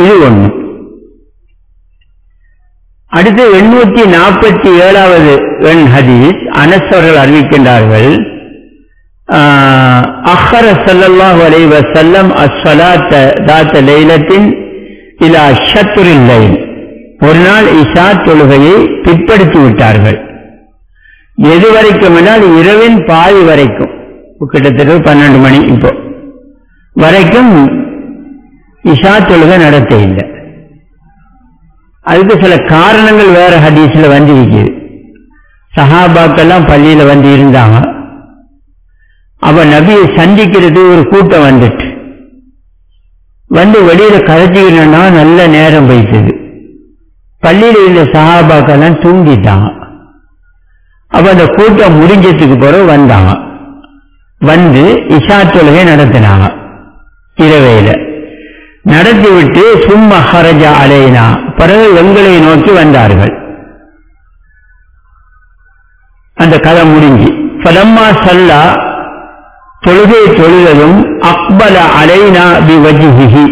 இது ஒண்ணு அடுத்து எண்ணூத்தி நாற்பத்தி ஏழாவது எண் ஹதீஸ் அனஸ் அவர்கள் அறிவிக்கின்றார்கள் அஹர சல்லல்லாஹு அலைஹி வஸல்லம் அஸ்ஸலாத்த தாத்த லைலத்தின் இலா ஷத்ரில் லைல் ஒரு நாள் இஷா தொழுகையை பிற்படுத்தி விட்டார்கள் எது வரைக்கும் என்றால் இரவின் பாதி வரைக்கும் கிட்டத்தட்ட பன்னெண்டு மணி இப்போ வரைக்கும் இஷா தொழுகை நடத்த இல்லை அதுக்கு சில காரணங்கள் வேற ஹதீஸ்ல வந்து இருக்குது சஹாபாக்கெல்லாம் பள்ளியில வந்து இருந்தாங்க அப்ப நபியை சந்திக்கிறது ஒரு கூட்டம் வந்துட்டு வந்து வெளியில கதைச்சிக்கணும்னா நல்ல நேரம் போயிட்டது பள்ளியில இருந்த சஹாபாக்கெல்லாம் தூங்கிட்டாங்க அப்ப அந்த கூட்டம் முடிஞ்சதுக்கு பிறகு வந்தாங்க வந்து இஷா தொழுகை நடத்தினாங்க இரவையில நடத்திவிட்டு சும்மா ஹரஜா அலைனா பிறகு எங்களை நோக்கி வந்தார்கள் அந்த கதை முடிஞ்சு பலம்மா சல்லா தொழுகை தொழுவதும் அக்பல அலைனா பி வஜிஹி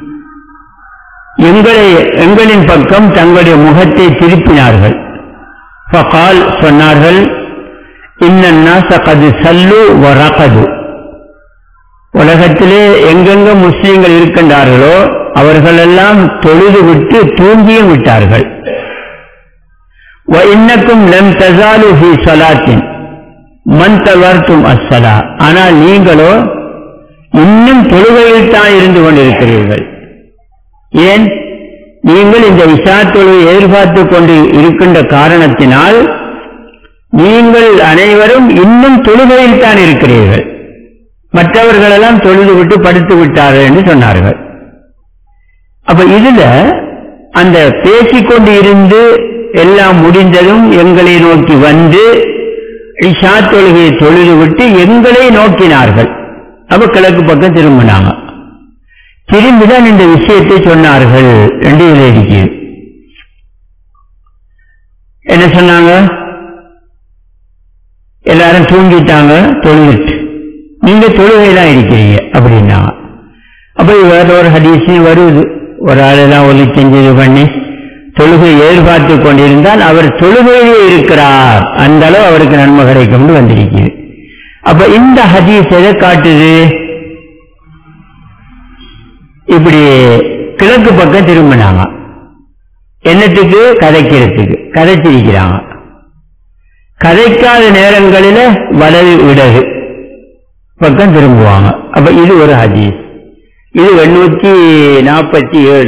எங்களை எங்களின் பக்கம் தங்களுடைய முகத்தை திருப்பினார்கள் ஃபகால் சொன்னார்கள் இன்னன்னாச கது சல்லு வரகது உலகத்திலே எங்கெங்க முஸ்லீம்கள் இருக்கின்றார்களோ அவர்களெல்லாம் தொழுது விட்டு தூங்கியும் விட்டார்கள் இன்னக்கும் லம் தசாலு ஃபி சலாத்தின் மன் தவர்த்தும் அஸ்ஸலா ஆனால் நீங்களோ இன்னும் தொழுகையில் தான் இருந்து கொண்டிருக்கிறீர்கள் ஏன் நீங்கள் இந்த இஷா தொழுவை எதிர்பார்த்து கொண்டு இருக்கின்ற காரணத்தினால் நீங்கள் அனைவரும் இன்னும் தொழுகையில் தான் இருக்கிறீர்கள் மற்றவர்களெல்லாம் தொழுது விட்டு படுத்து விட்டார்கள் என்று சொன்னார்கள் அப்ப இதுல அந்த பேசிக்கொண்டு இருந்து எல்லாம் முடிந்ததும் எங்களை நோக்கி வந்து இஷா தொழுகையை தொழுது விட்டு எங்களை நோக்கினார்கள் அப்ப கிழக்கு பக்கம் திரும்பினாங்க திரும்பிதான் இந்த விஷயத்தை சொன்னார்கள் என்று இதில் இருக்கிறது என்ன சொன்னாங்க எல்லாரும் தூங்கிட்டாங்க தொழுவிட்டு நீங்க தொழுகையெல்லாம் இருக்கிறீங்க அப்படின்னாங்க அப்ப வேற ஒரு ஹதீஸையும் வருது ஒரு ஆளெல்லாம் ஒலி செஞ்சது பண்ணி தொழுகை எதிர்பார்த்து கொண்டிருந்தால் அவர் தொழுகையிலே இருக்கிறார் அந்த அளவு அவருக்கு நன்மை கிடைக்கும்னு வந்திருக்குது அப்ப இந்த ஹதீஸ் எதை காட்டுது இப்படி கிழக்கு பக்கம் திரும்பினாங்க என்னத்துக்கு கதைக்கிறதுக்கு கதைச்சிருக்கிறாங்க கதைக்காத நேரங்களில வலது இடது பக்கம் திரும்புவாங்க அப்ப இது ஒரு ஹதீஸ் இது எண்ணூத்தி நாற்பத்தி ஏழு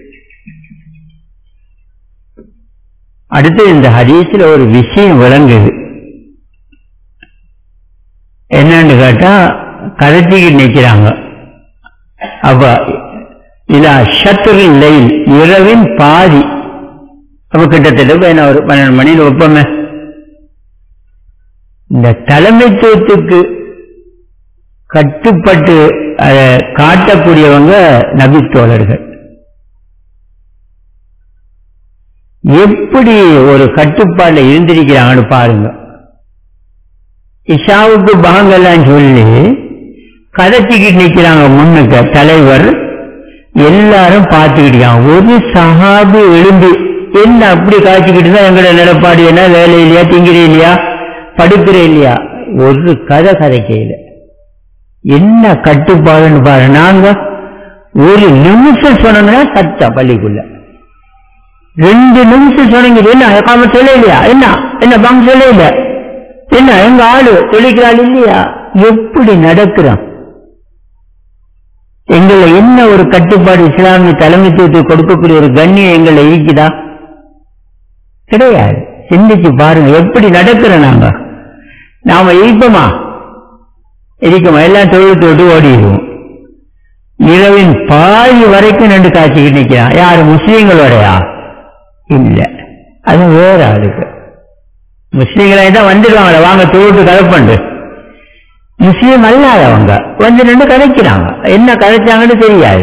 அடுத்து இந்த ஹதீஸ்ல ஒரு விஷயம் விளங்குது என்னன்னு கேட்டா கதைச்சிக்கிட்டு நிற்கிறாங்க அப்ப இதா ஷத்துரு லைல் இரவின் பாதி அப்ப கிட்டத்தட்ட என்ன ஒரு பன்னெண்டு மணியில் ஒப்பமே இந்த தலைமைத்துவத்துக்கு கட்டுப்பட்டு அதை காட்டக்கூடியவங்க நபித்தோழர்கள் எப்படி ஒரு கட்டுப்பாடுல இருந்திருக்கிறாங்கன்னு பாருங்க இஷாவுக்கு பாங்கெல்லாம் சொல்லி கதைச்சிக்கிட்டு நிக்கிறாங்க முன்னுக்கு தலைவர் எல்லாரும் பார்த்துக்கிட்டாங்க ஒரு சகாபு எழும்பி என்ன அப்படி காய்ச்சிக்கிட்டு தான் எங்களோட நிலப்பாடு என்ன வேலை இல்லையா திங்கிற இல்லையா படுக்கிற இல்லையா ஒரு கதை கதைக்கையில என்ன கட்டுப்பாடுன்னு பாரு நாங்க ஒரு நிமிஷம் சொன்னோம்னா சத்தம் பள்ளிக்குள்ள ரெண்டு நிமிஷம் சொன்னீங்க என்ன காம சொல்ல இல்லையா என்ன என்ன பங்கு சொல்ல இல்ல என்ன எங்க ஆளு சொல்லிக்கிறாள் இல்லையா எப்படி நடக்கிறான் எங்களை என்ன ஒரு கட்டுப்பாடு இஸ்லாமிய தலைமைத்துவத்துக்கு கொடுக்கக்கூடிய ஒரு கண்ணியம் எங்களை இருக்குதா கிடையாது சிந்திச்சு பாருங்க எப்படி நடக்கிற நாங்க நாம இருப்போமா இருக்கோமா எல்லாம் தொழில் தொட்டு ஓடிடுவோம் இரவின் பாதி வரைக்கும் ரெண்டு காட்சிக்கு நிற்கிறான் யாரு முஸ்லீம்களோடயா இல்ல அது வேற ஆளுக்கு முஸ்லீம்களை தான் வந்துடுவாங்களே வாங்க தொழுட்டு கலப்பண்டு முஸ்லீம் அல்லாதவங்க வந்து நின்று கதைக்கிறாங்க என்ன கதைச்சாங்கன்னு தெரியாது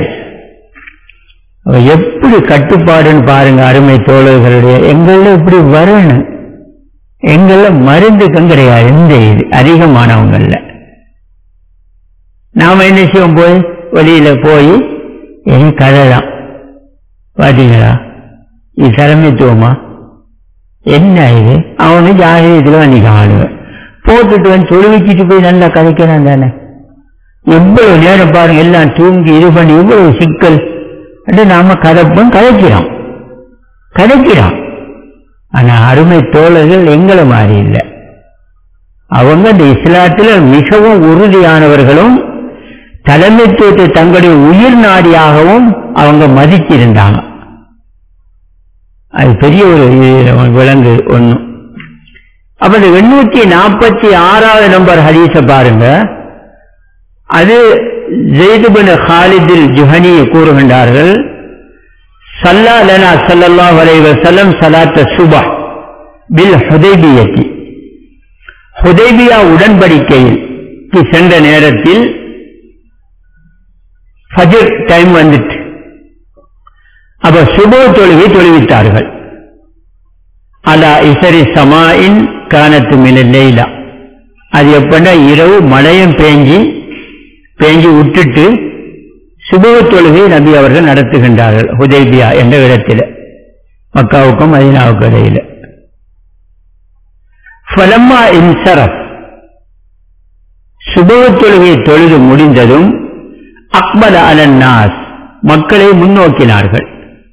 எப்படி கட்டுப்பாடுன்னு பாருங்க அருமை தோழர்களுடைய எங்கள இப்படி வரணும் எங்கள மருந்துக்கும் கிடையாது இந்த இது அதிகமானவங்கள்ல நாம என்ன செய்வோம் போய் வெளியில போய் இனி கதை தான் பாத்தீங்களா இது தலைமைத்துவமா என்ன இது அவனு ஜாகிரத்தில் அன்னைக்கு ஆளுவேன் போட்டுட்டு வந்து தொழுவிச்சிட்டு போய் நல்லா கதைக்கிறான் தானே எவ்வளவு நேரம் பாருங்க எல்லாம் தூங்கி இது பண்ணி இவ்வளவு சிக்கல் என்று நாம கதைப்போம் கதைக்கிறோம் கதைக்கிறோம் ஆனா அருமை தோழர்கள் எங்களை மாதிரி இல்லை அவங்க இந்த இஸ்லாத்தில் மிகவும் உறுதியானவர்களும் தலைமைத்துவத்தை தங்களுடைய உயிர் நாடியாகவும் அவங்க மதிச்சிருந்தாங்க அது பெரிய ஒரு விலங்கு ஒண்ணு அப்ப இந்த எண்ணூத்தி நாற்பத்தி ஆறாவது நம்பர் ஹதீஸ பாருங்க அது ஜெய்துபின் ஹாலிதில் ஜுஹனி கூறுகின்றார்கள் சல்லா லனா சல்லல்லா வலைவ செல்லம் சலாத்த சுபா பில் ஹுதைபியத்தி ஹுதைபியா உடன்படிக்கையில் சென்ற நேரத்தில் ஃபஜர் டைம் வந்துட்டு அப்ப சுபோ தொழுகை தொழுவித்தார்கள் அலா இசரி சமாயின் காணத்து மின லெய்லா அது எப்படின்னா இரவு மழையும் பேஞ்சி பேஞ்சி விட்டுட்டு சுபவ தொழுகை நபி அவர்கள் நடத்துகின்றார்கள் ஹுதைபியா என்ற இடத்தில் மக்காவுக்கும் மதீனாவுக்கும் இடையில ஃபலம்மா இன்சரப் சுபவ தொழுகை தொழுது முடிந்ததும் அக்பல அலன்னாஸ் மக்களை முன்னோக்கினார்கள்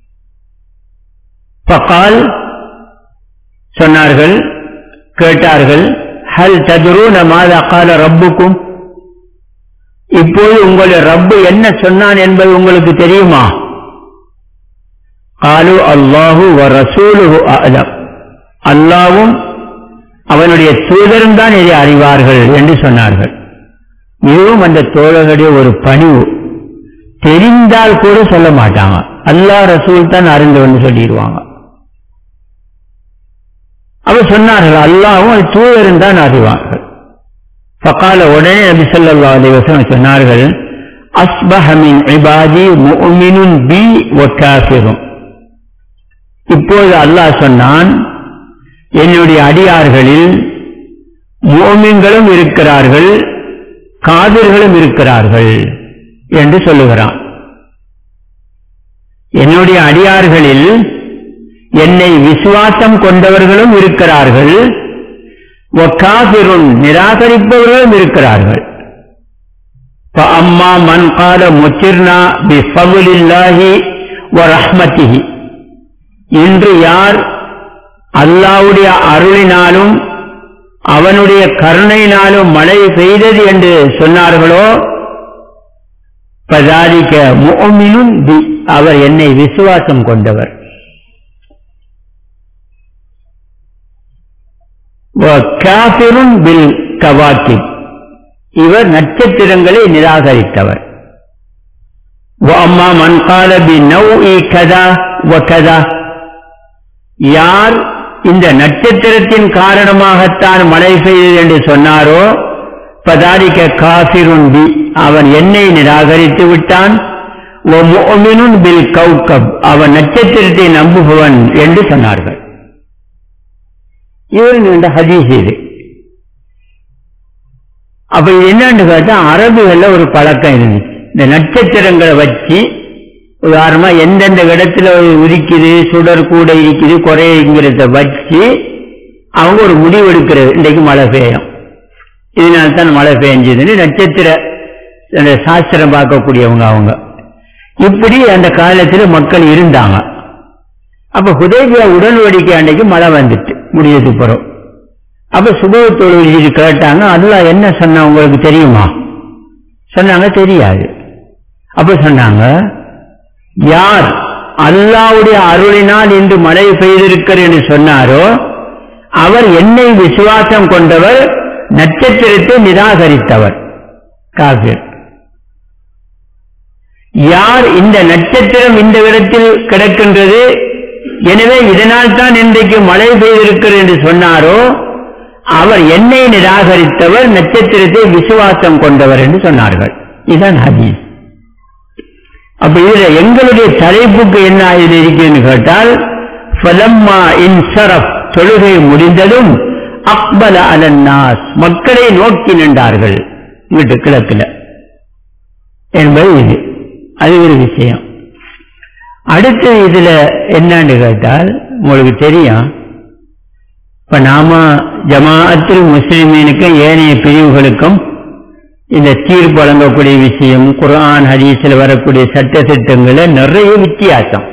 பகால் சொன்னார்கள் கேட்டார்கள் ஹல் ததுரூன மாதா கால ரப்புக்கும் இப்போது உங்களுடைய ரப்பு என்ன சொன்னான் என்பது உங்களுக்கு தெரியுமா காலு அல்லாஹு வ ரசூலுஹு அலம் அல்லாவும் அவனுடைய தூதரும் தான் இதை அறிவார்கள் என்று சொன்னார்கள் இதுவும் அந்த தோழர்களுடைய ஒரு பணிவு தெரிந்தால் கூட சொல்ல மாட்டாங்க அல்லாஹ் ரசூல் தான் அறிந்தவன் சொல்லிடுவாங்க அவர் சொன்னார்கள் அல்லாவும் அது தூதரும் தான் அறிவார்கள் பக்கால உடனே நபி சொல்லா அலிவசம் சொன்னார்கள் அஸ்பஹமின் இபாதி முமினுன் பி ஒக்காசிரும் இப்போது அல்லாஹ் சொன்னான் என்னுடைய அடியார்களில் மோமின்களும் இருக்கிறார்கள் காதிர்களும் இருக்கிறார்கள் என்று சொல்லுகிறான் என்னுடைய அடியார்களில் என்னை விசுவாசம் கொண்டவர்களும் இருக்கிறார்கள் ஒக்காபிருன் நிராகரிப்பவர்களும் இருக்கிறார்கள் அம்மா மன் கால முச்சிர்னா பி ஃபபுலில்லாஹி வ ரஹ்மத்திஹி இன்று யார் அல்லாவுடைய அருளினாலும் அவனுடைய கருணையினாலும் மழை பெய்தது என்று சொன்னார்களோ பதாரிக்க முமினும் பி அவர் என்னை விசுவாசம் கொண்டவர் காபிரும் பில் கவாக்கிப் இவர் நட்சத்திரங்களை நிராகரித்தவர் அம்மா மன்கால பி நவ் இ கதா வ கதா யார் இந்த நட்சத்திரத்தின் காரணமாகத்தான் மழை பெய்தது என்று சொன்னாரோ பதாரிக்க காசிருன் பி அவன் என்னை நிராகரித்து விட்டான் பில் கௌகப் அவன் நட்சத்திரத்தை நம்புபவன் என்று சொன்னார்கள் இவங்க ஹதீஸ் இது அப்ப இது என்னன்னு கேட்டா அரபுகள்ல ஒரு பழக்கம் இருந்துச்சு இந்த நட்சத்திரங்களை வச்சு உதாரணமா எந்தெந்த இடத்துல உதிக்குது சுடர் கூட இருக்குது குறைங்கிறத வச்சு அவங்க ஒரு முடிவு எடுக்கிறது இன்றைக்கு மழை பெய்யும் இதனால தான் மழை பெஞ்சதுன்னு நட்சத்திர சாஸ்திரம் பார்க்கக்கூடியவங்க அவங்க இப்படி அந்த காலத்தில் மக்கள் இருந்தாங்க அப்ப ஹுதேபியா உடன்படிக்கை அன்னைக்கு மழை வந்துட்டு முடியது பிறகு அப்ப சுபவ தொழில் கேட்டாங்க அதுல என்ன சொன்ன உங்களுக்கு தெரியுமா சொன்னாங்க தெரியாது அப்ப சொன்னாங்க யார் அல்லாவுடைய அருளினால் இன்று மழை பெய்திருக்கிறார் என்று சொன்னாரோ அவர் என்னை விசுவாசம் கொண்டவர் நட்சத்திரத்தை நிராகரித்தவர் காபிர் யார் இந்த நட்சத்திரம் இந்த இடத்தில் கிடக்கின்றது எனவே இதனால் தான் இன்றைக்கு மழை பெய்திருக்கிறது என்று சொன்னாரோ அவர் என்னை நிராகரித்தவர் நட்சத்திரத்தை விசுவாசம் கொண்டவர் என்று சொன்னார்கள் இதுதான் ஹதீஸ் அப்ப இதுல எங்களுடைய தலைப்புக்கு என்ன இது இருக்குன்னு கேட்டால் ஃபலம்மா இன்சரப் தொழுகை முடிந்ததும் அக்பல அலன்னாஸ் மக்களை நோக்கி நின்றார்கள் இங்கிட்டு கிழக்குல என்பது இது அது ஒரு விஷயம் அடுத்து இதுல என்னன்னு கேட்டால் உங்களுக்கு தெரியும் இப்ப நாம ஜமாஅத்தில் முஸ்லிமீனுக்கும் ஏனைய பிரிவுகளுக்கும் இந்த தீர்ப்பு வழங்கக்கூடிய விஷயம் குர்ஆன் ஹதீஸில் வரக்கூடிய சட்ட திட்டங்கள நிறைய வித்தியாசம்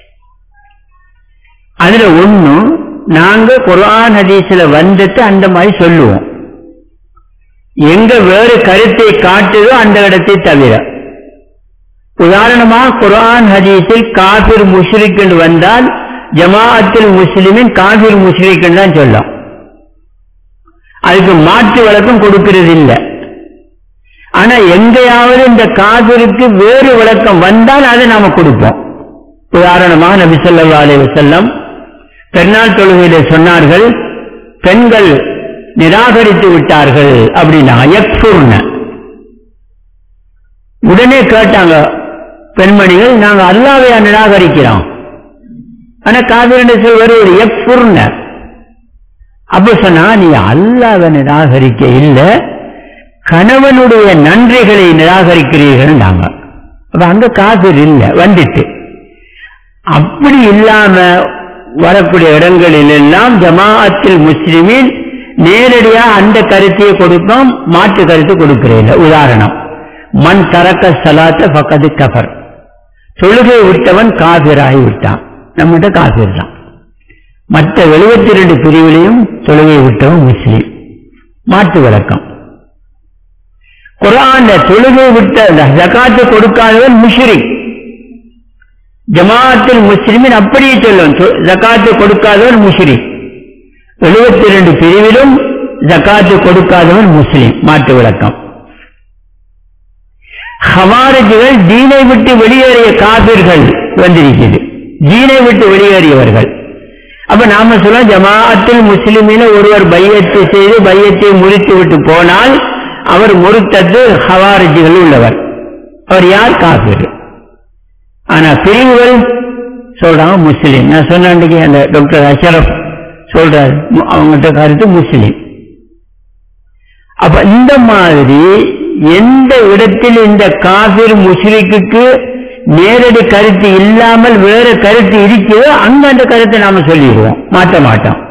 அதுல ஒண்ணு நாங்க குர்ஆன் ஹதீஸ்ல வந்துட்டு அந்த மாதிரி சொல்லுவோம் எங்க வேறு கருத்தை காட்டுதோ அந்த இடத்தை தவிர உதாரணமா குர்ஆன் ஹதீஸில் காபிர் முஷ்ரிக் என்று வந்தால் ஜமாஅத்தில் முஸ்லிமின் காபிர் முஷ்ரிக் தான் சொல்லும் அதுக்கு மாற்று விளக்கம் கொடுக்கிறது இல்லை ஆனா எங்கேயாவது இந்த காபிருக்கு வேறு விளக்கம் வந்தால் அதை நாம கொடுப்போம் உதாரணமாக நபி ஸல்லல்லாஹு அலைஹி வஸல்லம் பெருநாள் தொழுகையில சொன்னார்கள் பெண்கள் நிராகரித்து விட்டார்கள் அப்படின்னா யக்ஃபுர்ன உடனே கேட்டாங்க பெண்மணிகள் நாங்க அல்லாவையா நிராகரிக்கிறோம் ஆனா காவிரி சொல்வது ஒரு யக்ஃபுர்ன அப்ப சொன்னா நீ அல்லாவை நிராகரிக்க இல்ல கணவனுடைய நன்றிகளை நிராகரிக்கிறீர்கள் நாங்க அப்ப அங்க காபிர் இல்ல வந்துட்டு அப்படி இல்லாம வரக்கூடிய இடங்களில் எல்லாம் ஜமாஅத்தில் முஸ்லிமின் நேரடியா அந்த கருத்தையே கொடுப்போம் மாற்று கருத்து கொடுக்கிறேன் உதாரணம் மண் தரக்க சலாத்த பக்கத்து கஃபர் தொழுகை விட்டவன் காபிராகி விட்டான் நம்மகிட்ட காபிர் தான் மற்ற எழுபத்தி ரெண்டு பிரிவிலையும் தொழுகை விட்டவன் முஸ்லீம் மாற்று விளக்கம் குரான் தொழுகை விட்ட ஜகாத்து கொடுக்காதவன் முஷ்ரிக் ஜமாஅத்தில் முஸ்லிமின் அப்படியே சொல்லும் ஜக்காத்து கொடுக்காதவன் முஸ்லிம் எழுபத்தி ரெண்டு பிரிவிலும் ஜக்காத்து கொடுக்காதவன் முஸ்லிம் மாற்று விளக்கம் ஹவாரிஜுகள் தீனை விட்டு வெளியேறிய காபிர்கள் வந்திருக்கிறது தீனை விட்டு வெளியேறியவர்கள் அப்ப நாம சொல்ல ஜமாஅத்தில் முஸ்லிமின ஒருவர் பையத்தை செய்து பையத்தை முறித்து விட்டு போனால் அவர் முறித்தது ஹவாரிஜுகள் உள்ளவர் அவர் யார் காபிர் ஆனா பிரிவுகள் சொல்றாங்க முஸ்லீம் நான் சொன்ன அன்றைக்கு அந்த டாக்டர் அஷரப் சொல்றாரு அவங்ககிட்ட கருத்து முஸ்லீம் அப்ப இந்த மாதிரி எந்த இடத்தில் இந்த காபிர் முஸ்லிக்கு நேரடி கருத்து இல்லாமல் வேற கருத்து இருக்கிறதோ அங்க அந்த கருத்தை நாம சொல்லிடுவோம் மாற்ற மாட்டோம்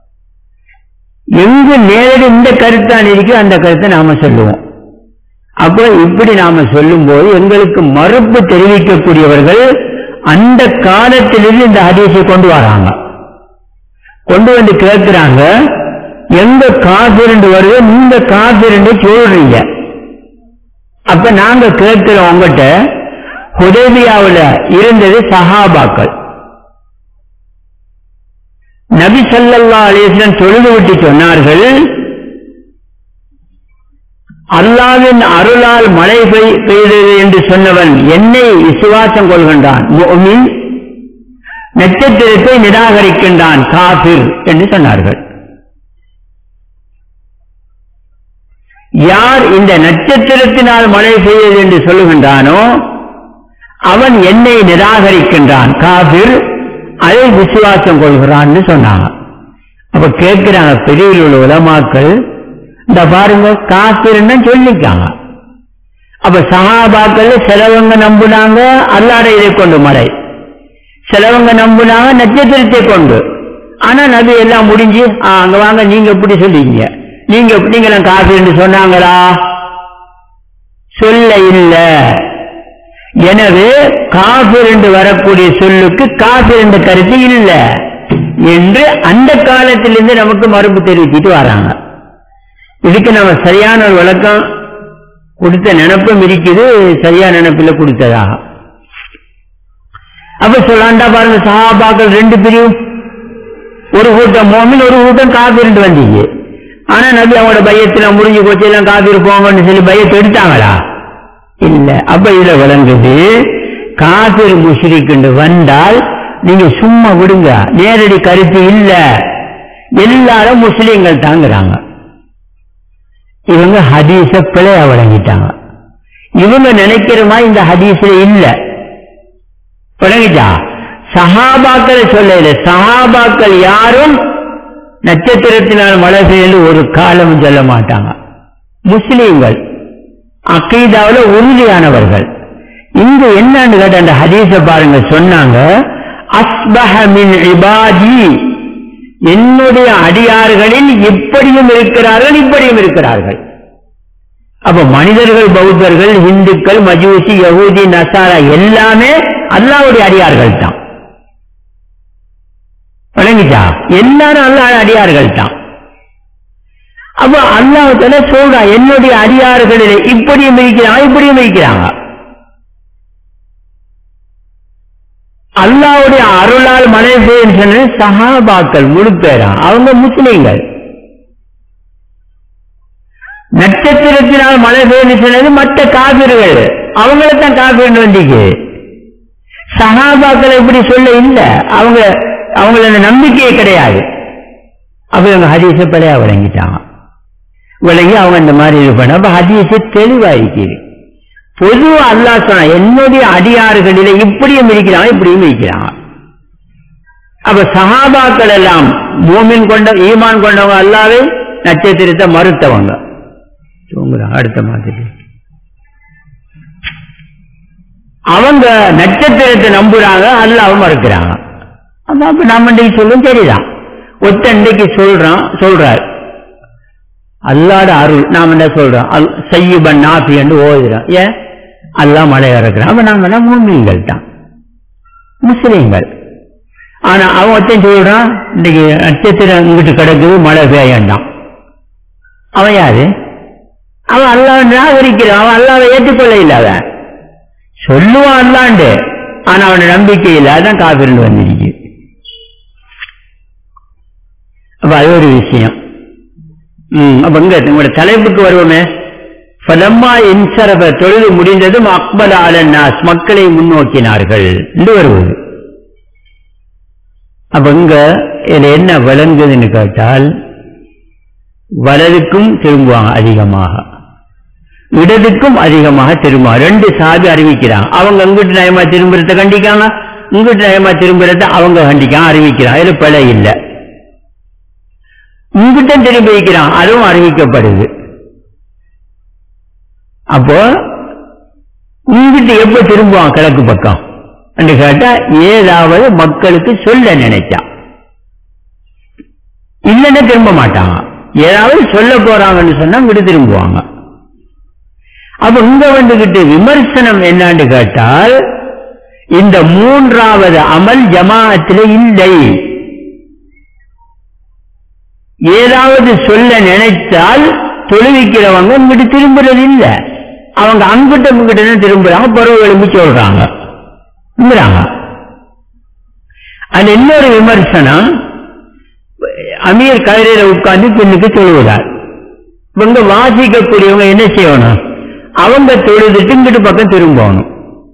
எங்கு நேரடி இந்த கருத்தான் இருக்கோ அந்த கருத்தை நாம சொல்லுவோம் அப்போ இப்படி நாம சொல்லும் போது எங்களுக்கு மறுப்பு தெரிவிக்கக்கூடியவர்கள் அந்த காலத்திலிருந்து இந்த ஹதீஸை கொண்டு வராங்க கொண்டு வந்து கேட்கிறாங்க எங்க காபிரண்டு வருது நீங்க காபிரண்டு சொல்றீங்க அப்ப நாங்க கேட்கிறோம் உங்ககிட்ட ஹுதேபியாவில் இருந்தது சஹாபாக்கள் நபி சல்லல்லா அலிஸ்லம் தொழுது விட்டு சொன்னார்கள் அல்லாவின் அருளால் மழை பெய்தது என்று சொன்னவன் என்னை விசுவாசம் கொள்கின்றான் நட்சத்திரத்தை நிராகரிக்கின்றான் காபிர் என்று சொன்னார்கள் யார் இந்த நட்சத்திரத்தினால் மழை பெய்தது என்று சொல்லுகின்றானோ அவன் என்னை நிராகரிக்கின்றான் காபிர் அதை விசுவாசம் கொள்கிறான்னு சொன்னாங்க அப்ப கேட்கிறாங்க பெரியவில் உள்ள உலமாக்கள் இந்த பாருங்க காப்பிருன்னு சொல்லிக்காங்க அப்ப சகாபாக்கள் சிலவங்க நம்புனாங்க அல்லாட இதை கொண்டு மழை சிலவங்க நம்புனாங்க நட்சத்திரத்தை கொண்டு ஆனா நபி எல்லாம் முடிஞ்சு அங்க வாங்க நீங்க எப்படி சொல்லிங்க நீங்க நீங்களும் காப்பிருந்து சொன்னாங்களா சொல்ல இல்ல எனவே காபிரண்டு வரக்கூடிய சொல்லுக்கு காபிரண்டு கருத்து இல்ல என்று அந்த காலத்திலிருந்து நமக்கு மறுப்பு தெரிவிச்சிட்டு வராங்க இதுக்கு நம்ம சரியான ஒரு விளக்கம் கொடுத்த நினப்பும் இருக்குது சரியான நினப்பில் கொடுத்ததாக அப்ப சொல்லாண்டா பாருங்க சஹாபாக்கள் ரெண்டு பிரிவு ஒரு கூட்டம் மோமின் ஒரு கூட்டம் காபிரண்டு வந்தீங்க ஆனா நபி அவங்களோட பையத்துல முடிஞ்சு போச்சு எல்லாம் காபிர் போங்கன்னு சொல்லி பையத்தை எடுத்தாங்களா இல்ல அப்ப இதுல விளங்குது காபிர் முஷ்ரிக்கு வந்தால் நீங்க சும்மா விடுங்க நேரடி கருத்து இல்ல எல்லாரும் முஸ்லீம்கள் தாங்குறாங்க இவங்க ஹதீஸ பிழையா வழங்கிட்டாங்க இவங்க நினைக்கிற மாதிரி இந்த ஹதீஸ்ல இல்ல விளங்கிட்டா சஹாபாக்களை சொல்லல சஹாபாக்கள் யாரும் நட்சத்திரத்தினால் மழை பெய்யಲು ஒரு காலமும் சொல்ல மாட்டாங்க முஸ்லீம்கள் அக்கீதாவில் உறுதியானவர்கள் இங்க என்னன்னு கேட்ட அந்த ஹதீஸ பாருங்க சொன்னாங்க அஸ்பஹ மின் இபாதி என்னுடைய அடியார்களில் இப்படியும் இருக்கிறார்கள் இப்படியும் இருக்கிறார்கள் அப்ப மனிதர்கள் பௌத்தர்கள் இந்துக்கள் மஜூசி யகூதி நசாரா எல்லாமே அல்லாவுடைய அடியார்கள் தான் விளங்கிச்சா எல்லாரும் அல்லாஹ் அடியார்கள் தான் அப்ப அல்லாஹால சொல்றா என்னுடைய அடியார்களில் இப்படியும் இருக்கிறாங்க இப்படியும் இருக்கிறாங்க அல்லாவுடைய அருளால் மழை பெய்யும் சொன்னது சஹாபாக்கள் முழு பேரா அவங்க முஸ்லீம்கள் நட்சத்திரத்தினால் மழை பெய்யும் சொன்னது மற்ற காபிர்கள் அவங்கள தான் காபிர் வந்திக்கு சஹாபாக்கள் இப்படி சொல்ல இல்ல அவங்க அவங்கள நம்பிக்கையே கிடையாது அப்ப இவங்க ஹதீஸ பிழையா விளங்கிட்டாங்க விளங்கி அவங்க இந்த மாதிரி இது பண்ண அப்ப ஹதீஸ தெளிவா இருக்குது பொது அல்லாஹ் சொன்னா என்னுடைய அடியாறுகளில இப்படியும் இருக்கிறாங்க இப்படியும் இருக்கிறாங்க அப்ப சஹாபாக்கள் எல்லாம் பூமின் கொண்ட ஈமான் கொண்டவங்க அல்லாவே நட்சத்திரத்தை மறுத்தவங்க தூங்குறாங்க அடுத்த மாதிரி அவங்க நட்சத்திரத்தை நம்புறாங்க அல்லாவும் மறுக்கிறாங்க அப்ப நம்ம இன்றைக்கு சொல்லும் சரிதான் ஒத்த இன்றைக்கு சொல்றான் சொல்றார் அல்லாட அருள் நாம என்ன சொல்றோம் அல் செய்யுபன் நாபி என்று ஓதுறோம் ஏன் அல்லா மழை இறக்குறான் அப்ப நாம என்ன மூமியங்கள் தான் முஸ்லீம்கள் ஆனா அவன் ஒருத்தன் சொல்றான் இன்னைக்கு நட்சத்திரம் இங்கிட்டு கிடக்குது மழை பெய்யண்டாம் அவன் யாரு அவன் அல்லாஹ் நிராகரிக்கிறான் அவன் அல்லாவை ஏற்றுக்கொள்ள இல்லாத சொல்லுவான் அல்லாண்டு ஆனா அவன நம்பிக்கை இல்லாதான் காபிரில் வந்திருக்கு அப்ப அது ஒரு விஷயம் ம், அப்ப இங்க உங்களோட தலைப்புக்கு வருவோமே பலம்மா இன்சரப தொழுது முடிந்ததும் அக்பல அலன்னாஸ் மக்களை முன்னோக்கினார்கள் என்று வருவது அப்ப இங்க இதுல என்ன விளங்குதுன்னு கேட்டால் வலதுக்கும் திரும்புவாங்க அதிகமாக இடதுக்கும் அதிகமாக திரும்புவாங்க ரெண்டு சாதி அறிவிக்கிறாங்க அவங்க அங்கிட்டு நயமா திரும்புறத கண்டிக்காங்க இங்கிட்டு நயமா திரும்புறத அவங்க கண்டிக்காங்க அறிவிக்கிறாங்க இதுல பிழை இல்லை இங்கிட்ட திரும்பி வைக்கிறான் அதுவும் அறிவிக்கப்படுது அப்போ இங்கிட்டு எப்ப திரும்புவான் கிழக்கு பக்கம் என்று கேட்டா ஏதாவது மக்களுக்கு சொல்ல நினைச்சா இல்லைன்னா திரும்ப மாட்டாங்க ஏதாவது சொல்ல போறாங்கன்னு சொன்னா இங்கிட்டு திரும்புவாங்க அப்ப இங்க வந்துகிட்டு விமர்சனம் என்னன்னு கேட்டால் இந்த மூன்றாவது அமல் ஜமாஅத்தில் இல்லை ஏதாவது சொல்ல நினைத்தால் தொழுவிக்கிறவங்க இங்கிட்டு திரும்புறது இல்ல அவங்க அங்கிட்ட இங்கிட்ட தான் திரும்புறாங்க பருவ எழுப்பி சொல்றாங்க திரும்புறாங்க அது இன்னொரு விமர்சனம் அமீர் கயிறையில உட்கார்ந்து பெண்ணுக்கு தொழுகிறார் இவங்க வாசிக்கக்கூடியவங்க என்ன செய்யணும் அவங்க தொழுதுட்டு இங்கிட்டு பக்கம் திரும்பணும்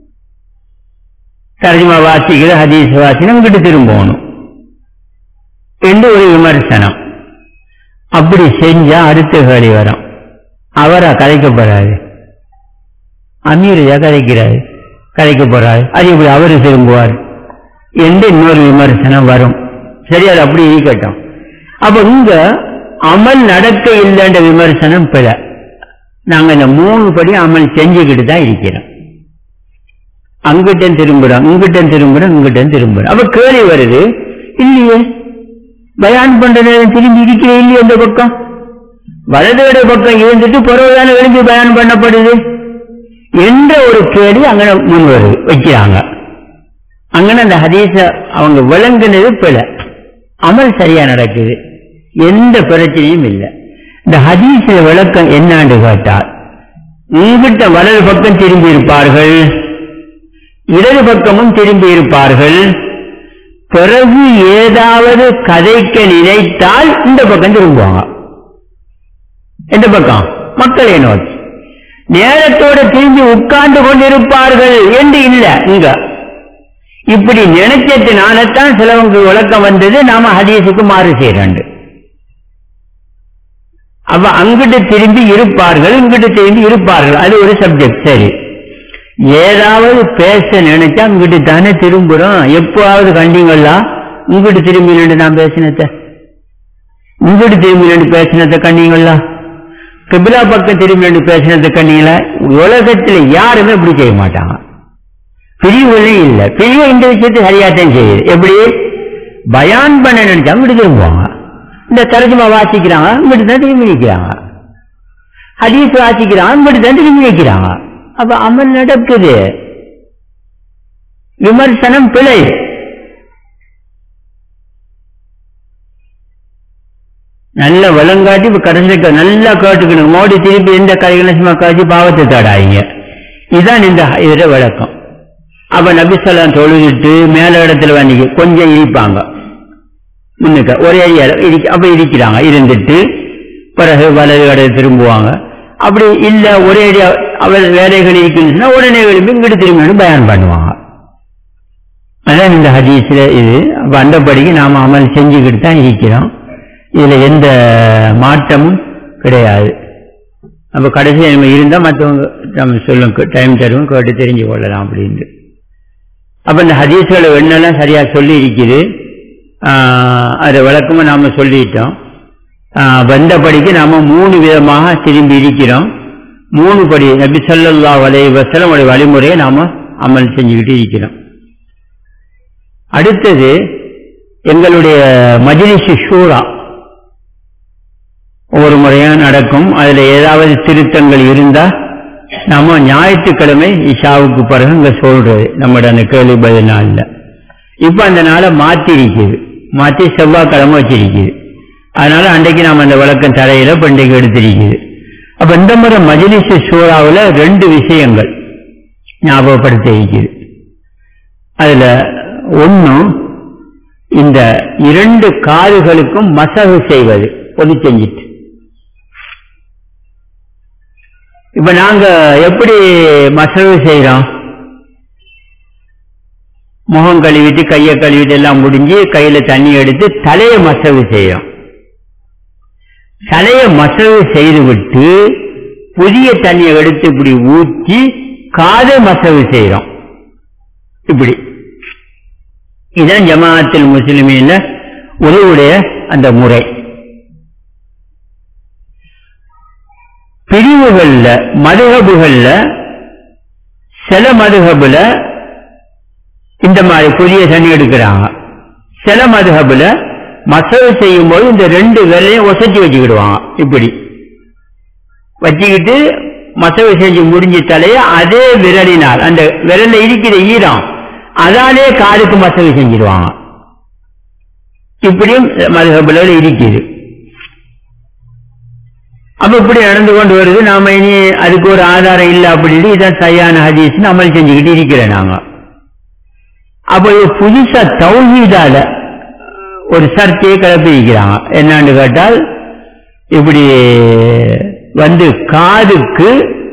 தர்ஜிமா வாசிக்கிற ஹதீஸ் வாசினா இங்கிட்டு திரும்பணும் என்று ஒரு விமர்சனம் அப்படி செஞ்சா அடுத்த கேள்வி வரும் அவரா கதைக்க போறாரு அமீரையா கதைக்கிறாரு கதைக்க போறாரு அது இப்படி அவரு திரும்புவார் என்று இன்னொரு விமர்சனம் வரும் சரி அது அப்படி இருக்கட்டும் அப்ப இங்க அமல் நடக்க இல்லைன்ற விமர்சனம் பிழ நாங்க இந்த மூணு படி அமல் செஞ்சுக்கிட்டு தான் இருக்கிறோம் அங்கிட்டும் திரும்புறோம் இங்கிட்டும் திரும்புறோம் இங்கிட்டும் திரும்புறோம் அப்ப கேள்வி வருது இல்லையே பயான் பண்ற நேரம் திரும்பி இருக்கிறே இல்லையே அந்த பக்கம் வலதுகட பக்கம் இருந்துட்டு பிறகுதானே விரும்பி பயான் பண்ணப்படுது என்ற ஒரு கேள்வி அங்க முன் வருது வைக்கிறாங்க அங்கன அந்த ஹதீஸ அவங்க விளங்குனது பிழ அமல் சரியா நடக்குது எந்த பிரச்சனையும் இல்லை இந்த ஹதீஸ விளக்கம் என்னான்னு கேட்டால் உங்ககிட்ட வலது பக்கம் திரும்பி இருப்பார்கள் இடது பக்கமும் திரும்பி இருப்பார்கள் பிறகு ஏதாவது கதைக்க நினைத்தால் இந்த பக்கம் திரும்புவாங்க எந்த பக்கம் மக்களை நோக்கி நேரத்தோடு திரும்பி உட்கார்ந்து கொண்டிருப்பார்கள் என்று இல்ல இங்க இப்படி நினைச்சதுனாலத்தான் சிலவங்க விளக்கம் வந்தது நாம ஹதீஸுக்கு மாறு செய்யறோம் அப்ப அங்கிட்டு திரும்பி இருப்பார்கள் இங்கிட்டு திரும்பி இருப்பார்கள் அது ஒரு சப்ஜெக்ட் சரி ஏதாவது பேச நினைச்சா இங்கிட்டு தானே திரும்புறோம் எப்போவாவது கண்டிங்களா இங்கிட்டு திரும்பி நின்று நான் பேசினத இங்கிட்டு திரும்பி நின்று பேசினத கண்டீங்களா கிபிலா பக்கம் திரும்பி நின்று பேசினத கண்டீங்களா உலகத்துல யாருமே இப்படி செய்ய மாட்டாங்க பிரிவுகளே இல்லை பிரிவு இந்த விஷயத்தை சரியாத்தான் செய்யுது எப்படி பயான் பண்ண நினைச்சா இங்கிட்டு திரும்புவாங்க இந்த தரஜுமா வாசிக்கிறாங்க இங்கிட்டு தான் திரும்பி நிற்கிறாங்க ஹதீஸ் வாசிக்கிறாங்க இங்கிட்டு தான் திரும்பி நிற்கிறாங்க அப்ப அமல் நடக்குது விமர்சனம் பிழை நல்ல வளங்காட்டி இப்ப கடைசியில் நல்லா கேட்டுக்கணும் மோடி திருப்பி எந்த கதைகளை சும்மா காட்சி பாவத்தை தாடாதீங்க இதுதான் இந்த இதோட விளக்கம் அப்ப நபிசல்லாம் தொழுதுட்டு மேல இடத்துல வந்து கொஞ்சம் இடிப்பாங்க முன்னுக்க ஒரே ஏரியால இடி- அப்ப இருக்கிறாங்க இருந்துட்டு பிறகு வலது கடை திரும்புவாங்க அப்படி இல்ல ஒரே ஏரியா அவர் வேலைகள் இருக்குன்னு உடனே விரும்பி இங்கிட்டு திரும்பி பயன் பண்ணுவாங்க அதான் இந்த ஹதீஸ்ல இது அப்ப அந்தபடிக்கு நாம அமல் செஞ்சுக்கிட்டு தான் இருக்கிறோம் இதுல எந்த மாற்றமும் கிடையாது அப்ப கடைசி நம்ம இருந்தா மற்றவங்க நம்ம சொல்லும் டைம் தருவோம் கேட்டு தெரிஞ்சு கொள்ளலாம் அப்படின்ட்டு அப்ப இந்த ஹதீஸ்களை என்னெல்லாம் சரியா சொல்லி இருக்குது ஆஹ் அதை விளக்கமா நாம சொல்லிட்டோம் ஆஹ் வந்தபடிக்கு நாம மூணு விதமாக திரும்பி இருக்கிறோம் மூணு படி நபி ஸல்லல்லாஹு அலைஹி வஸல்லம் உடைய வழிமுறையை நாம அமல் செஞ்சுக்கிட்டு இருக்கிறோம் அடுத்தது எங்களுடைய மஜ்லிஸ் ஷூரா ஒவ்வொரு முறையும் நடக்கும் அதுல ஏதாவது திருத்தங்கள் இருந்தா நாம ஞாயிற்றுக்கிழமை இஷாவுக்கு பிறகு இங்க சொல்றது நம்மட அந்த கேள்வி பதில் நாள்ல இப்ப அந்த நாளை மாத்தி இருக்குது மாத்தி செவ்வாய்க்கிழமை வச்சிருக்குது அதனால அன்றைக்கு நாம அந்த விளக்கம் தரையில பண்டிகை எடுத்திருக்குது அப்ப இந்த முறை மஜ்லிஸ் சூறாவுல ரெண்டு விஷயங்கள் ஞாபகப்படுத்த இருக்குது அதுல ஒன்னும் இந்த இரண்டு காதுகளுக்கும் மசகு செய்வது பொது செஞ்சிட்டு இப்ப நாங்க எப்படி மசகு செய்யறோம் முகம் கழுவிட்டு கையை கழுவிட்டு எல்லாம் முடிஞ்சு கையில தண்ணி எடுத்து தலையை மசகு செய்யறோம் தலையை மசகு செய்து விட்டு புதிய தண்ணியை எடுத்து இப்படி ஊற்றி காதை மசகு செய்யறோம் இப்படி இதுதான் ஜமாஅத்தில் முஸ்லிமீன்ல உறவுடைய அந்த முறை பிரிவுகள்ல மதுகபுகள்ல சில மதுகபுல இந்த மாதிரி புதிய தண்ணி எடுக்கிறாங்க சில மதுகபுல மசவு செய்யும் போது இந்த ரெண்டு விரலையும் ஒசத்தி வச்சுக்கிடுவாங்க இப்படி வச்சுக்கிட்டு மசவு செஞ்சு முடிஞ்ச தலைய அதே விரலினால் அந்த விரல்ல இருக்கிற ஈரம் அதாலே காதுக்கு மசகு செஞ்சிருவாங்க இப்படியும் மதுகபுல இருக்குது அப்ப இப்படி நடந்து கொண்டு வருது நாம இனி அதுக்கு ஒரு ஆதாரம் இல்லை அப்படின்னு இதான் சரியான ஹதீஸ் அமல் செஞ்சுக்கிட்டு இருக்கிறேன் நாங்க அப்ப இது புதுசா தௌஹீதால ஒரு சர்ச்சையை கிளப்பி இருக்கிறாங்க என்னன்னு கேட்டால் இப்படி வந்து காதுக்கு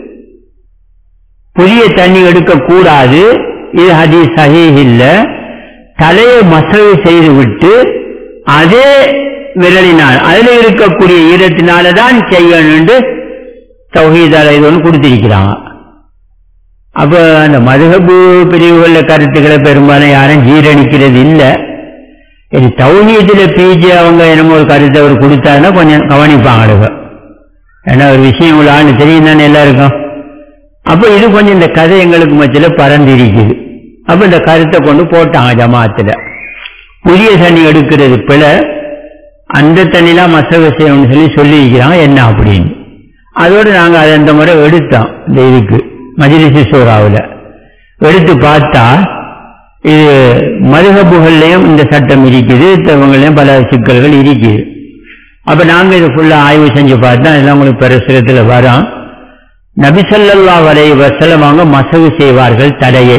புதிய தண்ணி எடுக்க கூடாது இது ஹதீஸ் சஹீஹ் இல்ல தலையை மசகு செய்து விட்டு அதே விரலினால் அதுல இருக்கக்கூடிய ஈரத்தினால தான் செய்யணும் தௌஹீதால இது ஒன்று கொடுத்திருக்கிறாங்க அப்ப அந்த மதுகபு பிரிவுகளில் கருத்துக்களை பெரும்பாலும் யாரும் ஜீரணிக்கிறது இல்லை இது தௌஹீதுல பிஜி அவங்க என்னமோ ஒரு கருத்தை அவர் கொடுத்தாருன்னா கொஞ்சம் கவனிப்பாங்க ஏன்னா ஒரு விஷயம் உள்ள ஆள் தெரியும் தானே எல்லாருக்கும் அப்ப இது கொஞ்சம் இந்த கதை எங்களுக்கு மத்தியில் பறந்து இருக்குது அப்ப இந்த கருத்தை கொண்டு போட்டாங்க ஜமாத்துல புதிய தண்ணி எடுக்கிறது பிழை அந்த தண்ணிலாம் மசக செய்யணும்னு சொல்லி சொல்லியிருக்கிறாங்க என்ன அப்படின்னு அதோடு நாங்க அதை அந்த முறை எடுத்தோம் இந்த இதுக்கு மஜிலிசி சோறாவில் எடுத்து பார்த்தா இது மதுகப்புகள்லையும் இந்த சட்டம் இருக்குது இவங்களையும் பல சிக்கல்கள் இருக்குது அப்ப நாங்க இது ஃபுல்லா ஆய்வு செஞ்சு பார்த்தா இதெல்லாம் உங்களுக்கு பிரசுரத்துல வரோம் நபிசல்லா வரை வசலம் அவங்க மசகு செய்வார்கள் தடையை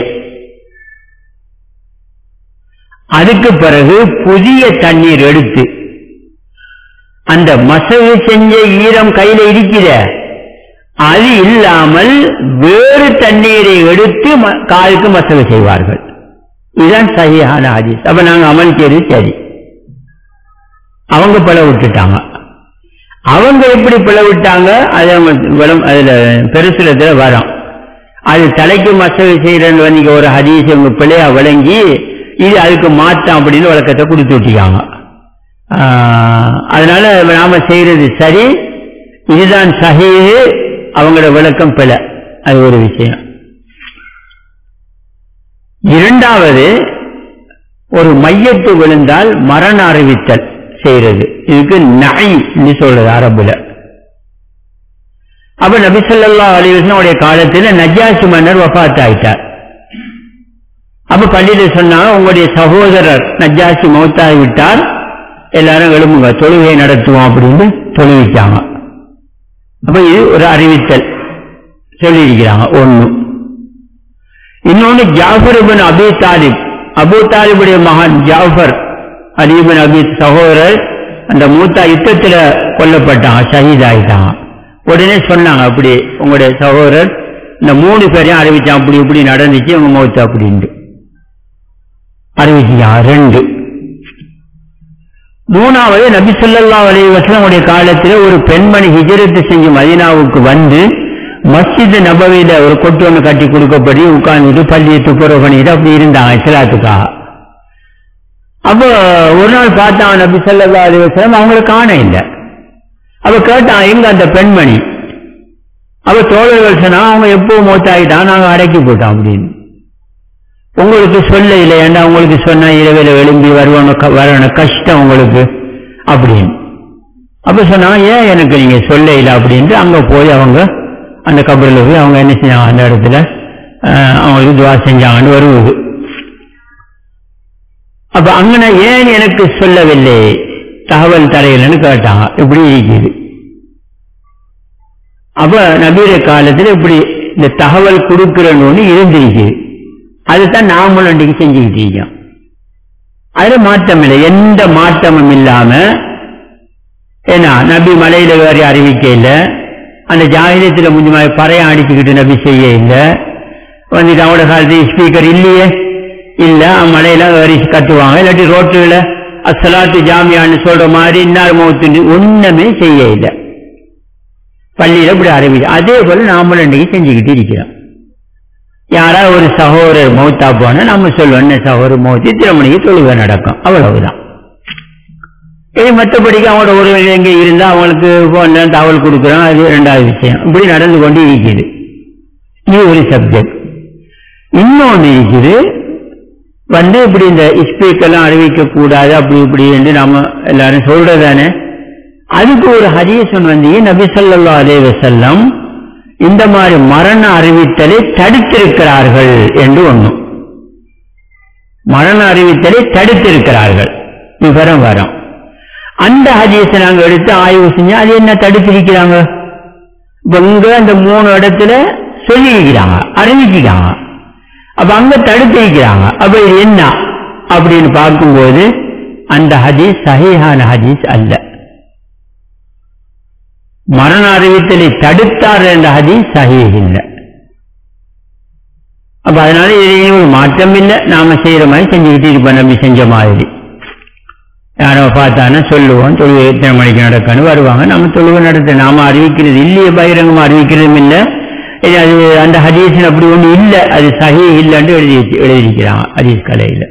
அதுக்கு பிறகு புதிய தண்ணீர் எடுத்து அந்த மசகு செஞ்ச ஈரம் கையில இருக்கிற அது இல்லாமல் வேறு தண்ணீரை எடுத்து ம- காலுக்கு மசகு செய்வார்கள் இதுதான் சரியான ஹதீஸ் அப்ப நாங்க அமல் செய்து சரி அவங்க பிளவு விட்டுட்டாங்க அவங்க எப்படி பிளவு விட்டாங்க அது அவங்க விளம் அதுல பெருசுலத்துல வரும் அது தலைக்கு மசகு செய்யறன்னு வந்து ஒரு ஹதீஸ் அவங்க பிள்ளையா விளங்கி இது அதுக்கு மாற்றம் அப்படின்னு விளக்கத்தை கொடுத்து விட்டிருக்காங்க ஆஹ் அதனால நாம செய்யறது சரி இதுதான் சஹீஹ் அவங்களோட விளக்கம் பிழை அது ஒரு விஷயம் இரண்டாவது ஒரு மையத்து விழுந்தால் மரண அறிவித்தல் செய்யறது இதுக்கு நை சொல்றது அரபுல அப்ப நபிசல்லா அலிவசனுடைய காலத்தில் நஜாசி மன்னர் வஃத் ஆயிட்டார் அப்ப பள்ளியில சொன்னாங்க உங்களுடைய சகோதரர் நஜாசி மௌத்தாகி விட்டார் எல்லாரும் எழுப்புங்க தொழுகை நடத்துவோம் அப்படின்னு தொழுவிச்சாங்க அப்ப இது ஒரு அறிவித்தல் சொல்லியிருக்கிறாங்க ஒண்ணு இன்னொன்னு Jafar ibn Abi Talib Abu தாலிபுடைய மகன் ஜாஃபர் அலிபின் அபி சகோதரர் அந்த மூத்தா யுத்தத்துல கொல்லப்பட்டாங்க ஷஹீத் ஆயிட்டாங்க உடனே சொன்னாங்க அப்படி உங்களுடைய சகோதரர் இந்த மூணு பேரையும் அறிவிச்சான் அப்படி இப்படி நடந்துச்சு உங்க மூத்த அப்படின்ட்டு அறிவிச்சாங்க ரெண்டு மூணாவது நபி சொல்லல்லா அலி வசலமுடைய காலத்தில் ஒரு பெண்மணி ஹிஜரத்து செஞ்சு மதீனாவுக்கு வந்து மஸ்ஜித் நபவியில ஒரு கொட்டு ஒன்று கட்டி கொடுக்கப்படி உட்கார்ந்துட்டு பள்ளியை துப்புரவு பண்ணிட்டு அப்படி இருந்தாங்க இஸ்லாத்துக்காக அப்போ ஒரு நாள் பார்த்தாங்க நபி சொல்லல்லா அலி வசலம் அவங்களை காண இல்லை அவ கேட்டான் எங்க அந்த பெண்மணி அவ தோழர்கள் சொன்னா அவங்க எப்போ மூத்தாயிட்டான் நாங்க அடக்கி போட்டோம் அப்படின்னு உங்களுக்கு சொல்ல இல்லை ஏண்டா உங்களுக்கு சொன்னா இரவில் எழும்பி வருவணும் வரணும் கஷ்டம் உங்களுக்கு அப்படின்னு அப்ப சொன்னாங்க ஏன் எனக்கு நீங்க சொல்ல இல்லை அப்படின்ட்டு அங்க போய் அவங்க அந்த கபரில் போய் அவங்க என்ன செஞ்சாங்க அந்த இடத்துல அவங்களுக்கு துவா செஞ்சாங்கன்னு வருவது அப்ப அங்கன ஏன் எனக்கு சொல்லவில்லை தகவல் தரையிலன்னு கேட்டாங்க இப்படி இருக்குது அப்ப நபீர காலத்தில் இப்படி இந்த தகவல் கொடுக்கிறன்னு ஒன்று இருந்திருக்குது அதுதான் நாமளும் அன்றைக்கு செஞ்சுக்கிட்டு இருக்கோம் அதுல மாற்றம் இல்லை எந்த மாற்றமும் இல்லாம ஏன்னா நபி மலையில வேற அறிவிக்க இல்லை அந்த ஜாகிரத்தில் முந்தி மாதிரி பறைய அடிச்சுக்கிட்டு நபி செய்ய இல்லை வந்துட்டு அவனோட காலத்து ஸ்பீக்கர் இல்லையே இல்ல மலையில வேற கத்துவாங்க இல்லாட்டி ரோட்டுல அசலாத்து ஜாமியான்னு சொல்ற மாதிரி இன்னார் மௌத்து ஒண்ணுமே செய்ய இல்லை பள்ளியில இப்படி அறிவிக்க அதே போல நாமளும் அன்றைக்கு செஞ்சுக்கிட்டு இருக்கிறோம் யாராவது ஒரு சகோதரர் மௌத்தா போனா நம்ம சொல்லுவோம் என்ன சகோதரர் மௌத்தி திருமணிக்கு தொழுகை நடக்கும் அவ்வளவுதான் இது மற்றபடிக்கு அவங்களோட உறவினர் எங்கே இருந்தா அவங்களுக்கு போன தகவல் கொடுக்குறோம் அது ரெண்டாவது விஷயம் இப்படி நடந்து கொண்டு இருக்குது இது ஒரு சப்ஜெக்ட் இன்னொன்று இருக்குது வந்து இப்படி இந்த ஸ்பீக்கெல்லாம் அறிவிக்க கூடாது அப்படி இப்படி என்று நாம எல்லாரும் சொல்றதானே அதுக்கு ஒரு ஹதீசன் வந்து நபி சொல்லா அலே வசல்லம் இந்த மாதிரி மரண அறிவித்தலை தடுத்திருக்கிறார்கள் என்று ஒண்ணும் மரண அறிவித்தலை தடுத்திருக்கிறார்கள் விவரம் வரும் அந்த ஹதீஸை நாங்க எடுத்து ஆய்வு செஞ்சா அது என்ன தடுத்திருக்கிறாங்க இங்க அந்த மூணு இடத்துல சொல்லியிருக்கிறாங்க அறிவிக்கிறாங்க அப்ப அங்க தடுத்திருக்கிறாங்க அப்ப இது என்ன அப்படின்னு பார்க்கும்போது அந்த ஹதீஸ் சஹீஹான ஹதீஸ் அல்ல மரண அறிவித்தலை தடுத்தார் என்ற ஹதீஸ் சஹீஹ் இல்லை அப்ப அதனால இதிலேயும் ஒரு மாற்றம் இல்லை நாம செய்யற மாதிரி செஞ்சுக்கிட்டு இருப்போம் நம்பி செஞ்ச மாதிரி யாரோ பார்த்தானா சொல்லுவோம் தொழுகை எத்தனை மணிக்கு நடக்கணும் வருவாங்க நம்ம தொழுகை நடத்த நாம அறிவிக்கிறது இல்லையே பகிரங்கமா அறிவிக்கிறதும் இல்லை அது அந்த ஹதீஸ் அப்படி ஒண்ணு இல்லை அது சஹி இல்லைன்னு எழுதி எழுதியிருக்கிறாங்க ஹதீஸ் கலையில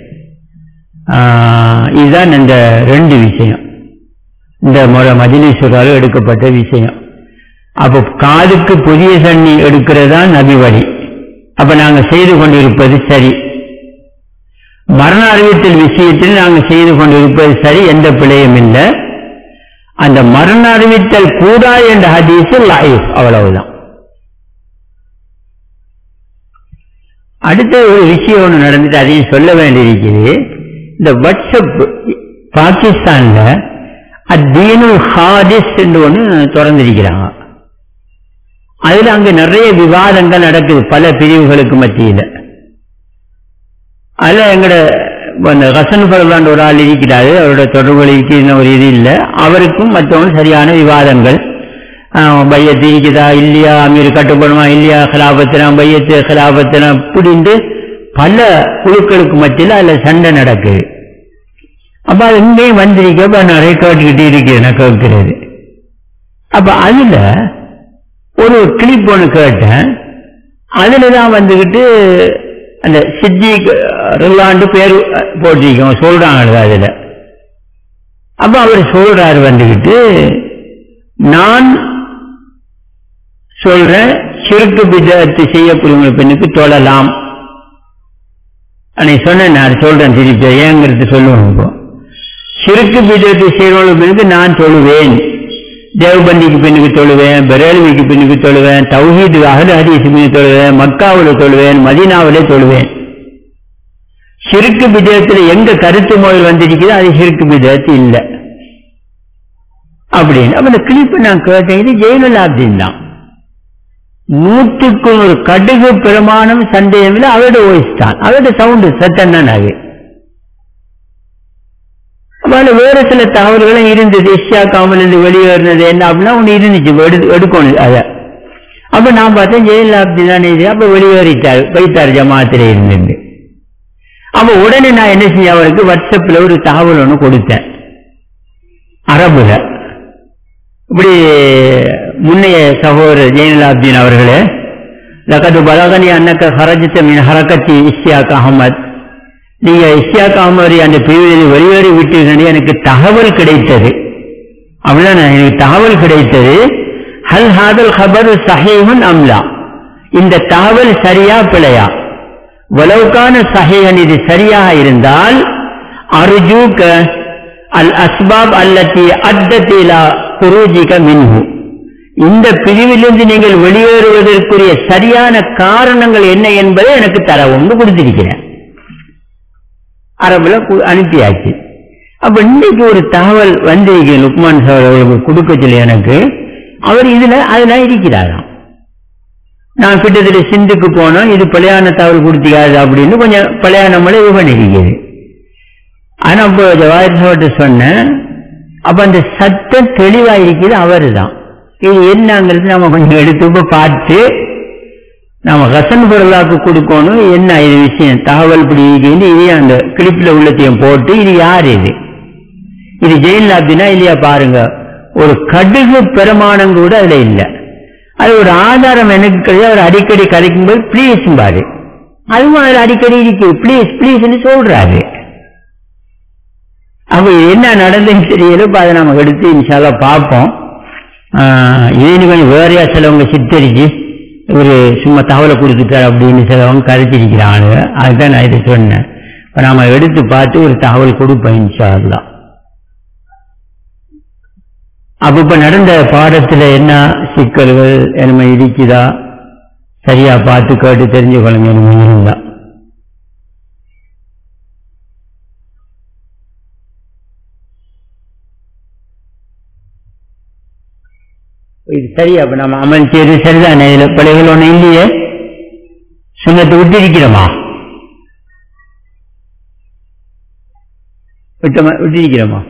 இதுதான் இந்த ரெண்டு விஷயம் இந்த முறை மஜிலீஸ்வரால் எடுக்கப்பட்ட விஷயம் அப்போ காதுக்கு புதிய தண்ணி எடுக்கிறதா நபி வழி அப்ப நாங்க செய்து கொண்டிருப்பது சரி மரண அறிவித்தல் விஷயத்தில் நாங்கள் செய்து கொண்டிருப்பது சரி எந்த பிழையும் இல்லை அந்த மரண அறிவித்தல் கூடா என்ற ஹதீஸ் லைஃப் அவ்வளவுதான் அடுத்த ஒரு விஷயம் ஒன்று நடந்துட்டு அதையும் சொல்ல வேண்டியிருக்குது இந்த வாட்ஸ்அப் பாகிஸ்தான்ல அத்தீனு ஹாதிஸ் என்று ஒன்று திறந்திருக்கிறாங்க அதுல அங்க நிறைய விவாதங்கள் நடக்குது பல பிரிவுகளுக்கு மத்தியில் அதுல எங்கட அந்த ஹசன் பரவான் ஒரு ஆள் இருக்கிறாரு அவரோட தொடர்புகள் இருக்கிற ஒரு இது இல்லை அவருக்கும் மற்றவங்க சரியான விவாதங்கள் பையத்து இருக்குதா இல்லையா அமீர் கட்டுப்படுமா இல்லையா கலாபத்தினா பையத்து கலாபத்தினா இப்படின்ட்டு பல குழுக்களுக்கு மத்தியில் அதுல சண்டை நடக்குது அப்ப அது இங்கேயும் வந்திருக்க அப்ப நிறைய கேட்டுக்கிட்டு இருக்கிறேன் நான் கேட்கிறது அப்ப அதுல ஒரு கிளிப் ஒன்று கேட்டேன் அதுல தான் வந்துகிட்டு அந்த சித்திக் ரில்லாண்டு பேர் போட்டிருக்கோம் சொல்றாங்க அதுல அப்ப அவர் சொல்றாரு வந்துகிட்டு நான் சொல்றேன் சிறுக்கு பிதத்து செய்யக்கூடிய பெண்ணுக்கு தொழலாம் அன்னைக்கு சொன்னேன் நான் சொல்றேன் திருப்பி ஏங்கிறது சொல்லுவோம் இப்போ சிறுக்கு பீஜத்தை செய்கிறவங்களுக்கு நான் தொழுவேன் தேவபந்திக்கு பின்னுக்கு தொழுவேன் பெரேல்விக்கு பின்னுக்கு தொழுவேன் தௌஹீது அகல் ஹதீஸ் பின்னுக்கு தொழுவேன் மக்காவில் தொழுவேன் மதீனாவிலே தொழுவேன் சிறுக்கு பிஜயத்தில் எங்க கருத்து மொழி வந்திருக்குதோ அது சிறுக்கு பிஜயத்து இல்லை அப்படின்னு அப்ப இந்த கிளிப்பு நான் கேட்டேன் இது ஜெயலலிதாப்தின் தான் நூற்றுக்கு ஒரு கடுகு பிரமாணம் சந்தேகம் இல்லை அவரோட வாய்ஸ் தான் அவரோட சவுண்டு சத்தம் தான் அது அப்ப வேற சில தகவல்களும் இருந்தது இஷ்யா காமல் இருந்து வெளியேறினது என்ன அப்படின்னா ஒன்று இருந்துச்சு எடு எடுக்கணும் அதை அப்ப நான் பார்த்தேன் ஜெயலலிதா தானே இது அப்ப வெளியேறிட்டார் வைத்தார் ஜமாத்திலே இருந்து அப்ப உடனே நான் என்ன செஞ்சேன் அவருக்கு வாட்ஸ்அப்ல ஒரு தகவல் ஒன்று கொடுத்தேன் அரபுல இப்படி முன்னைய சகோதரர் ஜெயலலிதாப்தீன் அவர்களே லக்கது பலகனி அன்னக்க ஹரஜித்த மின் ஹரக்கத்தி இஷ்யாக் அகமத் நீங்க இஷ்யாக் அகமது அந்த பிரிவில் வெளியேறி விட்டீர்கள் எனக்கு தகவல் கிடைத்தது அப்படின்னா எனக்கு தகவல் கிடைத்தது ஹல் ஹாதல் ஹபர் சஹீஹுன் அம்லா இந்த தகவல் சரியா பிழையா வலவுக்கான சஹீஹன் இது சரியாக இருந்தால் அர்ஜூக அல் அஸ்பாப் அல்லத்தி அத்தத்திலா குருஜிக மின்ஹு இந்த பிரிவிலிருந்து நீங்கள் வெளியேறுவதற்குரிய சரியான காரணங்கள் என்ன என்பதை எனக்கு தரவுன்னு கொடுத்திருக்கிறேன் அரபுல அனுப்பியாச்சு அப்ப இன்னைக்கு ஒரு தகவல் வந்திருக்கு லுக்மான் சார் அவர்களுக்கு கொடுக்க சொல்லி எனக்கு அவர் இதுல அதுல இருக்கிறாராம் நான் கிட்டத்தட்ட சிந்துக்கு போனோம் இது பழையான தகவல் கொடுத்திக்காது அப்படின்னு கொஞ்சம் பழைய நம்மளே இது பண்ணிருக்கிறது ஆனா இப்போ ஜவாஹர் சொன்னேன் அப்ப அந்த சத்தம் தெளிவா இருக்குது அவரு தான் இது என்னங்கிறது நம்ம கொஞ்சம் எடுத்து பார்த்து நாம ஹசன் பொருளாக்கு கொடுக்கணும் என்ன இது விஷயம் தகவல் இப்படி இருக்குது இது அந்த கிளிப்ல உள்ளத்தையும் போட்டு இது யார் இது இது ஜெயலலிதா இல்லையா பாருங்க ஒரு கடுகு பெருமானம் கூட அதுல இல்லை அது ஒரு ஆதாரம் எனக்கு கிடையாது அவர் அடிக்கடி கதைக்கும் போது பிளீஸ் பாரு அதுவும் அதுல அடிக்கடி இருக்கு பிளீஸ் பிளீஸ் சொல்றாரு அப்ப என்ன நடந்ததுன்னு தெரியல இப்ப அதை நம்ம எடுத்து இன்ஷால்லா பார்ப்போம் இது கொஞ்சம் வேறையா சிலவங்க சித்தரிச்சு ஒரு சும்மா தகவலை கொடுத்துட்டார் அப்படின்னு சிலவங்க கருத்திருக்கிறாங்க அதுதான் நான் இதை சொன்னேன் இப்ப நாம எடுத்து பார்த்து ஒரு தகவல் கொடுப்போம் இன்ஷால்லா அப்ப இப்ப நடந்த பாடத்துல என்ன சிக்கல்கள் என்ன இருக்குதா சரியா பார்த்து கேட்டு தெரிஞ்சு கொள்ளுங்க என்ன இருந்தா இது சரியா அப்ப நம்ம அமல் செய்யறது சரிதானே இதுல பிள்ளைகள் ஒண்ணு இல்லையே சுண்ணத்தை விட்டிருக்கிறோமா விட்டமா விட்டிருக்கிறோமா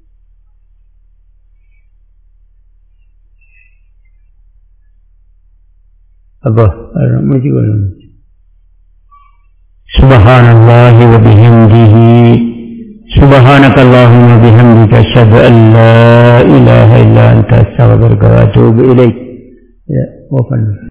அப்போ முடிச்சுக்கொள்ளணும் سبحان الله وبحمده سبحانك اللهم وبحمدك أشهد أن لا إله إلا أنت أستغفرك وأتوب إليك